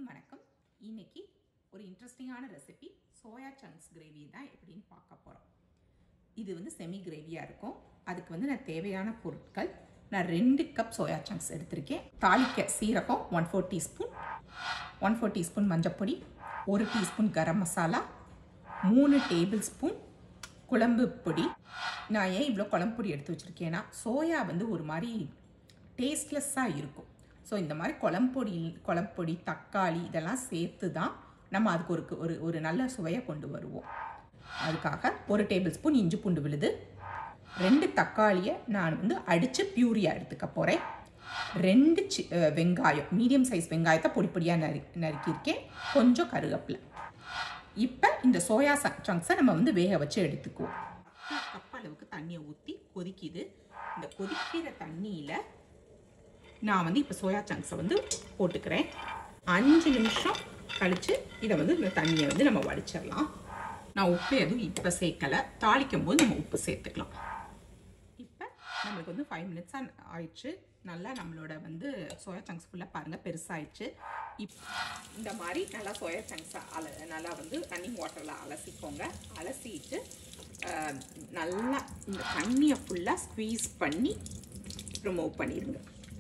அனைவருக்கும் வணக்கம் இன்னைக்கு ஒரு இன்ட்ரெஸ்டிங்கான ரெசிபி சோயா சங்க்ஸ் கிரேவி தான் எப்படின்னு பார்க்க போகிறோம் இது வந்து செமி கிரேவியாக இருக்கும் அதுக்கு வந்து நான் தேவையான பொருட்கள் நான் ரெண்டு கப் சோயா சங்க்ஸ் எடுத்திருக்கேன் தாளிக்க சீரகம் one four teaspoon one four teaspoon மஞ்சப்பொடி ஒரு டீஸ்பூன் கரம் மசாலா மூணு டேபிள் ஸ்பூன் குழம்பு பொடி நான் ஏன் இவ்வளோ குழம்பு பொடி எடுத்து வச்சுருக்கேன்னா சோயா வந்து ஒரு மாதிரி டேஸ்ட்லெஸ்ஸாக இருக்கும் ஸோ இந்த மாதிரி குழம்பொடி குழம்பொடி தக்காளி இதெல்லாம் சேர்த்து தான் நம்ம அதுக்கு ஒரு ஒரு ஒரு நல்ல சுவையை கொண்டு வருவோம் அதுக்காக ஒரு டேபிள் ஸ்பூன் இஞ்சி பூண்டு விழுது ரெண்டு தக்காளியை நான் வந்து அடித்து பியூரியாக எடுத்துக்க போகிறேன் ரெண்டு சி அஹ் வெங்காயம் மீடியம் சைஸ் வெங்காயத்தை பொடி பொடியாக நறு நறுக்கியிருக்கேன் கொஞ்சம் கருவேப்பிலை இப்போ இந்த சோயா சங்க்ஸை நம்ம வந்து வேக வச்சு எடுத்துக்குவோம் கப் அளவுக்கு தண்ணியை ஊற்றி கொதிக்குது இந்த கொதிக்கிற தண்ணியில் நான் வந்து இப்போ சோயா சங்க்ஸை வந்து போட்டுக்கிறேன் அஞ்சு நிமிஷம் கழித்து இதை வந்து இந்த தண்ணியை வந்து நம்ம வடிச்சிடலாம் நான் உப்பு எதுவும் இப்போ சேர்க்கலை தாளிக்கும் போது நம்ம உப்பு சேர்த்துக்கலாம் இப்போ நம்மளுக்கு வந்து ஃபைவ் மினிட்ஸ் ஆயிடுச்சு நல்லா நம்மளோட வந்து சோயா சங்க்ஸ் ஃபுல்லாக பாருங்கள் பெருசாகிடுச்சு இப் இந்த மாதிரி நல்லா சோயா சங்க்ஸை அல நல்லா வந்து ரன்னிங் வாட்டரில் அலசிக்கோங்க அலசிட்டு அஹ், நல்லா இந்த தண்ணியை ஃபுல்லாக ஸ்க்வீஸ் பண்ணி ரிமூவ் பண்ணிடுங்க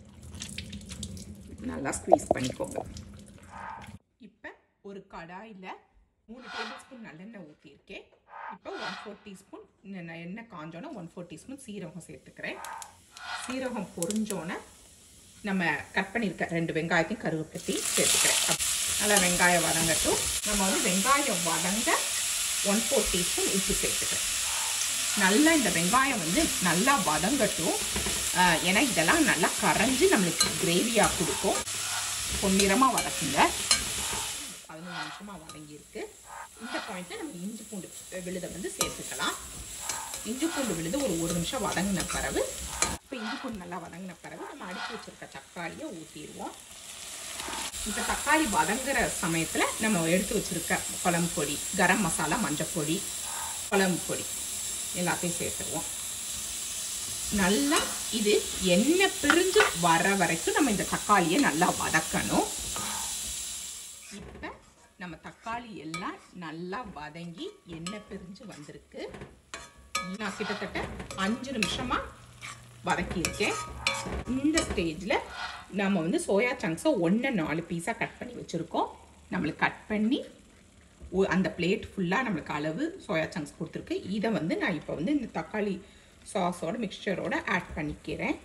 நல்லா ஸ்க்வீஸ் பண்ணிக்கோங்க இப்போ ஒரு கடாயில் மூணு டேபிள் ஸ்பூன் நல்லெண்ணெய் ஊற்றிருக்கேன் இப்போ ஒன் ஃபோர் டீஸ்பூன் எண்ணெய் காஞ்சோன்னே ஒன் ஃபோர் டீஸ்பூன் சீரகம் சேர்த்துக்கிறேன் சீரகம் பொரிஞ்சோன்னே நம்ம கட் பண்ணியிருக்க ரெண்டு வெங்காயத்தையும் கருவேப்பிலையும் சேர்த்துக்கிறேன் அப்~ நல்லா வெங்காயம் வதங்கட்டும் நம்ம வந்து வெங்காயம் வதங்க ஒன் ஃபோர் டீஸ்பூன் உப்பு சேர்த்துக்கிறேன் நல்லா இந்த வெங்காயம் வந்து நல்லா வதங்கட்டும் ஆஹ் ஏன்னா இதெல்லாம் நல்லா கரைஞ்சி நம்மளுக்கு கிரேவியாக கொடுக்கும் பொன்னிறமாக வதக்குங்க பதினஞ்சு நிமிஷமாக வதங்கியிருக்கு இந்த பாயிண்ட்டில் நம்ம இஞ்சி பூண்டு விழுதை வந்து சேர்த்துக்கலாம் இஞ்சி பூண்டு விழுது ஒரு ஒரு நிமிஷம் வதங்கின பிறகு இப்போ இஞ்சி பூண்டு நல்லா வதங்கின பிறகு நம்ம அடித்து வச்சிருக்க தக்காளியை ஊற்றிடுவோம் இப்போ தக்காளி வதங்குற சமயத்தில் நம்ம எடுத்து வச்சிருக்க குழம்பு பொடி கரம் மசாலா மஞ்சப்பொடி குழம்பு பொடி எல்லாத்தையும் சேர்த்துருவோம் நல்லா இது எண்ணெய் பிரிஞ்சு வர வரைக்கும் நம்ம இந்த தக்காளியை நல்லா வதக்கணும் இப்போ நம்ம தக்காளி எல்லாம் நல்லா வதங்கி எண்ணெய் பிரிஞ்சு வந்திருக்கு நான் கிட்டத்தட்ட அஞ்சு நிமிஷமா வதக்கியிருக்கேன் இந்த ஸ்டேஜில் நம்ம வந்து சோயா சங்க்ஸை ஒன்று நாலு பீஸாக கட் பண்ணி வச்சுருக்கோம் நம்மளுக்கு கட் பண்ணி ஒ- அந்த பிளேட் ஃபுல்லாக நம்மளுக்கு அளவு சோயா சங்க்ஸ் கொடுத்துருக்கு இதை வந்து நான் இப்போ வந்து இந்த தக்காளி சாஸோட மிக்சரோட ஆட் பண்ணிக்கிறேன்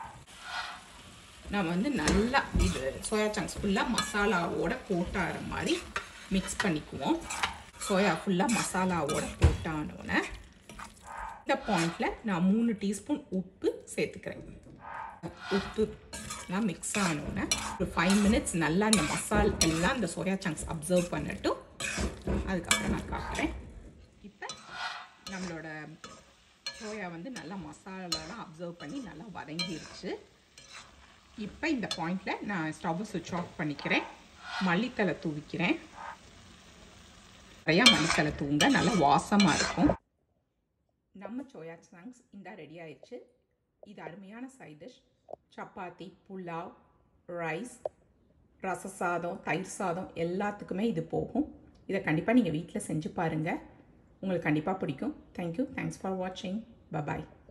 நான் வந்து நல்லா இது சோயா சங்க்ஸ் ஃபுல்லாக மசாலாவோட போட்டாற மாதிரி மிக்ஸ் பண்ணிக்குவோம் சோயா ஃபுல்லாக மசாலாவோட போட்டானோன்னே இந்த பாயிண்டில் நான் மூணு டீஸ்பூன் உப்பு சேர்த்துக்கிறேன் உப்பு எல்லாம் மிக்ஸ் ஆனோன்னே ஒரு ஃபைவ் மினிட்ஸ் நல்லா இந்த மசால் எல்லாம் இந்த சோயா சங்க்ஸ் அப்சர்வ் பண்ணட்டும் அதுக்கப்புறம் நான் காட்டுறேன் இப்போ நம்மளோட சோயா வந்து நல்லா மசாலாலாம் அப்சர்வ் பண்ணி நல்லா வதங்கிருச்சு இப்போ இந்த பாயிண்டில் நான் ஸ்டவ்வை சுவிட்ச் ஆஃப் பண்ணிக்கிறேன் மல்லித்தலை தூவிக்கிறேன் நிறையா மல்லித்தலை தூங்க நல்லா வாசமாக இருக்கும் நம்ம சோயா ஸ்நாக்ஸ் இந்த ரெடி ஆயிடுச்சு இது அருமையான side dish chapati pulao rice ரச சாதம் தயிர் சாதம் எல்லாத்துக்குமே இது போகும் இதை கண்டிப்பாக நீங்கள் வீட்டில் செஞ்சு பாருங்கள் உங்களுக்கு கண்டிப்பாக பிடிக்கும் தேங்க்யூ தேங்க்ஸ் ஃபார் வாட்சிங் பபாய்